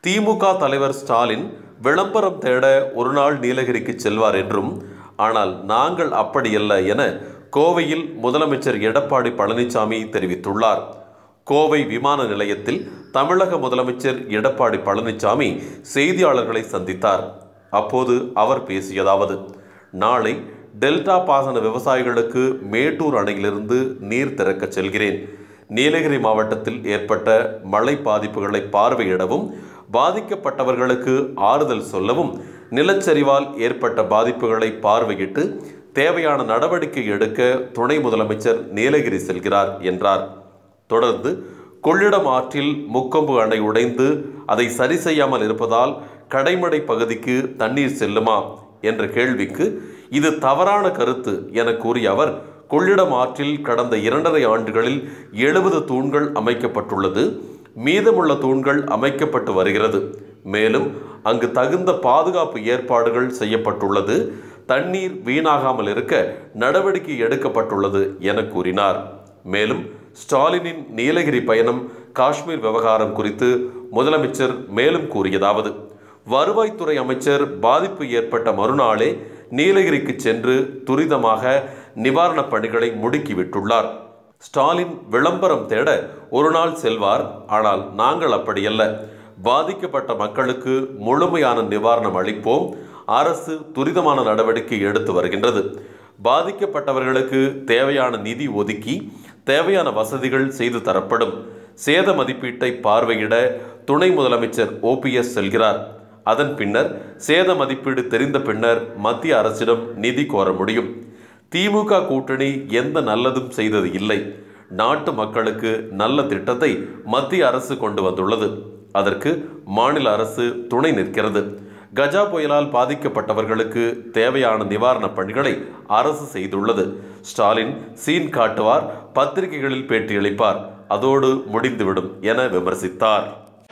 திமுக தலைவர் ஸ்டாலின் விளம்பரம் தேட ஒரு நாள் நீலகிரிக்கு செல்வார் என்றும் ஆனால் நாங்கள் அப்படியல்ல என கோவையில் முதலமைச்சர் எடப்பாடி பழனிசாமி தெரிவித்துள்ளார் கோவை விமான நிலையத்தில் தமிழக முதலமைச்சர் எடப்பாடி பழனிசாமி செய்தியாளர்களை சந்தித்தார் அப்போது அவர் பேசியதாவது நாளை டெல்டா பாசன விவசாயிகளுக்கு மேட்டூர் அணையிலிருந்து நீர் திறக்கச் செல்கிறேன் நீலகிரி மாவட்டத்தில் ஏற்பட்ட மழை பாதிப்புகளை பார்வையிடவும் பாதிக்கப்பட்டவர்களுக்கு ஆறுதல் சொல்லவும் நிலச்சரிவால் ஏற்பட்ட பாதிப்புகளை பார்வையிட்டு தேவையான நடவடிக்கை எடுக்க துணை முதலமைச்சர் நீலகிரி செல்கிறார் என்றார் தொடர்ந்து கொள்ளிடம் ஆற்றில் முக்கொம்பு அணை உடைந்து அதை சரி செய்யாமல் இருப்பதால் கடைமடை பகுதிக்கு தண்ணீர் செல்லுமா என்ற கேள்விக்கு இது தவறான கருத்து என கூறிய அவர் கொள்ளிடம் ஆற்றில் கடந்த இரண்டரை ஆண்டுகளில் எழுபது தூண்கள் அமைக்கப்பட்டுள்ளது மீதமுள்ள தூண்கள் அமைக்கப்பட்டு வருகிறது மேலும் அங்கு தகுந்த பாதுகாப்பு ஏற்பாடுகள் செய்யப்பட்டுள்ளது தண்ணீர் வீணாகாமல் இருக்க நடவடிக்கை எடுக்கப்பட்டுள்ளது என கூறினார் மேலும் ஸ்டாலினின் நீலகிரி பயணம் காஷ்மீர் விவகாரம் குறித்து முதலமைச்சர் மேலும் கூறியதாவது வருவாய்த்துறை அமைச்சர் பாதிப்பு ஏற்பட்ட மறுநாளே நீலகிரிக்கு சென்று துரிதமாக நிவாரணப் பணிகளை முடுக்கிவிட்டுள்ளார் ஸ்டாலின் விளம்பரம் தேட ஒரு நாள் செல்வார் ஆனால் நாங்கள் அப்படியல்ல பாதிக்கப்பட்ட மக்களுக்கு முழுமையான நிவாரணம் அளிப்போம் அரசு துரிதமான நடவடிக்கை எடுத்து வருகின்றது பாதிக்கப்பட்டவர்களுக்கு தேவையான நிதி ஒதுக்கி தேவையான வசதிகள் செய்து தரப்படும் சேத மதிப்பீட்டை பார்வையிட துணை முதலமைச்சர் ஓபிஎஸ் செல்கிறார் அதன் பின்னர் சேத மதிப்பீடு தெரிந்த பின்னர் மத்திய அரசிடம் நிதி கோர முடியும் திமுக கூட்டணி எந்த நல்லதும் செய்தது இல்லை நாட்டு மக்களுக்கு நல்ல திட்டத்தை மத்திய அரசு கொண்டு வந்துள்ளது அதற்கு மாநில அரசு துணை நிற்கிறது கஜா புயலால் பாதிக்கப்பட்டவர்களுக்கு தேவையான நிவாரணப் பணிகளை அரசு செய்துள்ளது ஸ்டாலின் சீன் காட்டுவார் பத்திரிகைகளில் பேட்டியளிப்பார் அதோடு முடிந்துவிடும் என விமர்சித்தார்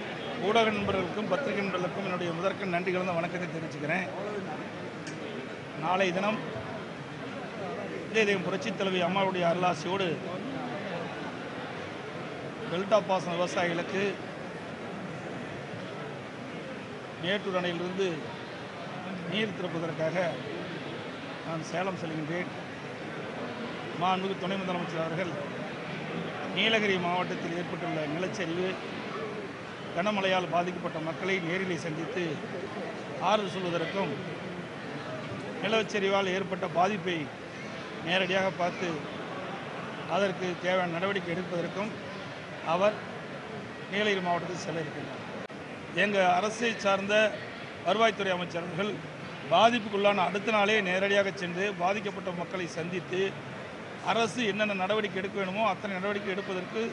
ஊடக நண்பர்களுக்கும் பத்திரிகை நண்பர்களுக்கும் என்னுடைய முதற்கண் நன்றி கலந்த வணக்கத்தை தெரிவிச்சுக்கிறேன் நாளை தினம் இதே தெய்வம் புரட்சித் தலைவி அம்மாவுடைய அருளாசியோடு டெல்டா பாசன விவசாயிகளுக்கு மேட்டூர் அணையிலிருந்து நீர் திறப்பதற்காக நான் சேலம் செல்கின்றேன் மாண்புமிகு துணை முதலமைச்சர் அவர்கள் நீலகிரி மாவட்டத்தில் ஏற்பட்டுள்ள நிலச்சரிவு கனமழையால் பாதிக்கப்பட்ட மக்களை நேரிலே சந்தித்து ஆறுதல் சொல்வதற்கும் நிலச்சரிவால் ஏற்பட்ட பாதிப்பை நேரடியாக பார்த்து அதற்கு தேவையான நடவடிக்கை எடுப்பதற்கும் அவர் நீலகிரி மாவட்டத்தில் செல்ல இருக்கின்றார் எங்கள் அரசை சார்ந்த வருவாய்த்துறை அமைச்சர்கள் பாதிப்புக்குள்ளான அடுத்த நாளே நேரடியாக சென்று பாதிக்கப்பட்ட மக்களை சந்தித்து அரசு என்னென்ன நடவடிக்கை எடுக்க வேணுமோ அத்தனை நடவடிக்கை எடுப்பதற்கு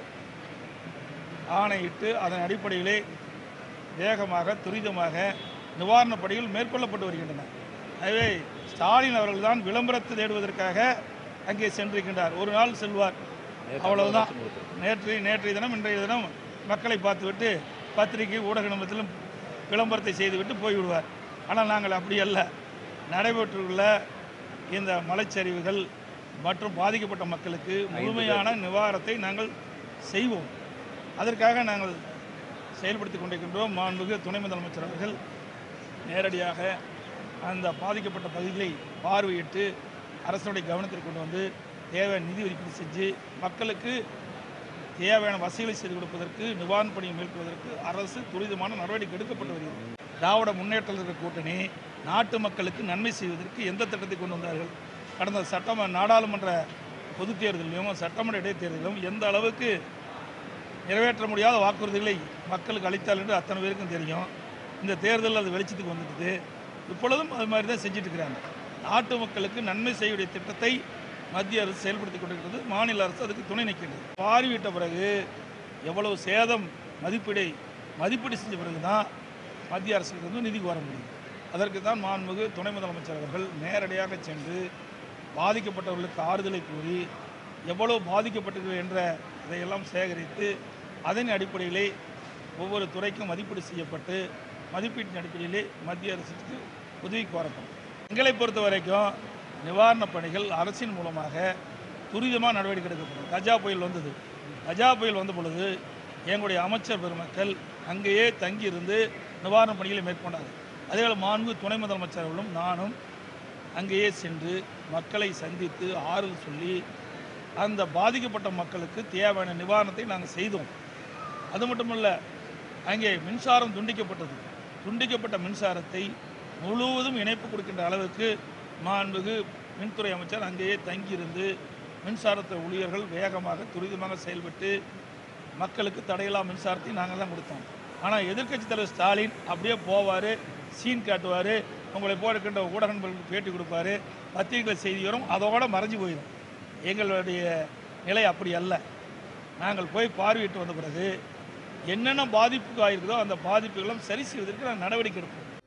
ஆணையிட்டு அதன் அடிப்படையிலே வேகமாக துரிதமாக நிவாரணப் பணிகள் மேற்கொள்ளப்பட்டு வருகின்றன எனவே ஸ்டாலின் அவர்கள்தான் விளம்பரத்தை தேடுவதற்காக அங்கே சென்றிருக்கின்றார் ஒரு நாள் செல்வார் அவ்வளவுதான் நேற்று நேற்றைய தினம் இன்றைய தினம் மக்களை பார்த்துவிட்டு பத்திரிகை ஊடக நிமிடத்திலும் விளம்பரத்தை செய்துவிட்டு போய்விடுவார் ஆனால் நாங்கள் அப்படி அல்ல நடைபெற்றுள்ள இந்த மலைச்சரிவுகள் மற்றும் பாதிக்கப்பட்ட மக்களுக்கு முழுமையான நிவாரணத்தை நாங்கள் செய்வோம் அதற்காக நாங்கள் செயல்படுத்தி கொண்டிருக்கின்றோம் மாண்புமிகு துணை முதலமைச்சர் அவர்கள் நேரடியாக அந்த பாதிக்கப்பட்ட பகுதிகளை பார்வையிட்டு அரசனுடைய கவனத்திற்கு கொண்டு வந்து தேவையான நிதி ஒதுக்கீடு செஞ்சு மக்களுக்கு தேவையான வசதிகளை செய்து கொடுப்பதற்கு நிவாரணப் பணியை மேற்கொள்வதற்கு அரசு துரிதமான நடவடிக்கை எடுக்கப்பட்டு வருகிறது திராவிட முன்னேற்ற கழக கூட்டணி நாட்டு மக்களுக்கு நன்மை செய்வதற்கு எந்த திட்டத்தை கொண்டு வந்தார்கள் கடந்த சட்டம நாடாளுமன்ற பொதுத் தேர்தலிலும் சட்டமன்ற இடைத்தேர்தலிலும் எந்த அளவுக்கு நிறைவேற்ற முடியாத வாக்குறுதிகளை மக்களுக்கு அளித்தால் என்று அத்தனை பேருக்கும் தெரியும் இந்த தேர்தலில் அது வெளிச்சத்துக்கு வந்துடுது இப்பொழுதும் அது மாதிரி தான் செஞ்சுட்டு இருக்கிறாங்க நாட்டு மக்களுக்கு நன்மை செய்யக்கூடிய திட்டத்தை மத்திய அரசு செயல்படுத்தி கொண்டிருக்கிறது மாநில அரசு அதுக்கு துணை நிற்கிறது பார்வையிட்ட பிறகு எவ்வளவு சேதம் மதிப்பீடை மதிப்பீடு செஞ்ச பிறகு தான் மத்திய அரசுக்கு நிதி கோர முடியும் அதற்கு தான் மாண்புமிகு துணை முதலமைச்சர் அவர்கள் நேரடியாக சென்று பாதிக்கப்பட்டவர்களுக்கு ஆறுதலை கூறி எவ்வளவு பாதிக்கப்பட்டிருக்கு என்ற இதையெல்லாம் சேகரித்து அதன் அடிப்படையிலே ஒவ்வொரு துறைக்கும் மதிப்பீடு செய்யப்பட்டு மதிப்பீட்டின் அடிப்படையிலே மத்திய அரசுக்கு உதவி கோரப்படும் எங்களை பொறுத்த வரைக்கும் நிவாரணப் பணிகள் அரசின் மூலமாக துரிதமாக நடவடிக்கை எடுக்கப்படும் கஜா புயல் வந்தது கஜா புயல் வந்த பொழுது எங்களுடைய அமைச்சர் பெருமக்கள் அங்கேயே தங்கியிருந்து நிவாரணப் பணிகளை மேற்கொண்டார் அதேபோல் மாண்பு துணை முதலமைச்சர் அவர்களும் நானும் அங்கேயே சென்று மக்களை சந்தித்து ஆறுதல் சொல்லி அந்த பாதிக்கப்பட்ட மக்களுக்கு தேவையான நிவாரணத்தை நாங்கள் செய்தோம் அது மட்டுமல்ல அங்கே மின்சாரம் துண்டிக்கப்பட்டது துண்டிக்கப்பட்ட மின்சாரத்தை முழுவதும் இணைப்பு கொடுக்கின்ற அளவுக்கு மாண்புகு மின்துறை அமைச்சர் அங்கேயே தங்கியிருந்து மின்சாரத்துறை ஊழியர்கள் வேகமாக துரிதமாக செயல்பட்டு மக்களுக்கு தடையில்லா மின்சாரத்தை நாங்கள் தான் கொடுத்தோம் ஆனால் எதிர்க்கட்சித் தலைவர் ஸ்டாலின் அப்படியே போவார் சீன் காட்டுவார் உங்களை போடுக்கின்ற ஊடக நண்பர்களுக்கு பேட்டி கொடுப்பாரு பத்திரிகை செய்தி வரும் அதோட மறைஞ்சு போயிடும் எங்களுடைய நிலை அப்படி அல்ல நாங்கள் போய் பார்வையிட்டு வந்த பிறகு என்னென்ன பாதிப்புக்கு ஆயிருக்குதோ அந்த பாதிப்புகளும் சரி செய்வதற்கு நாங்கள் நடவடிக்கை எடுப்போம்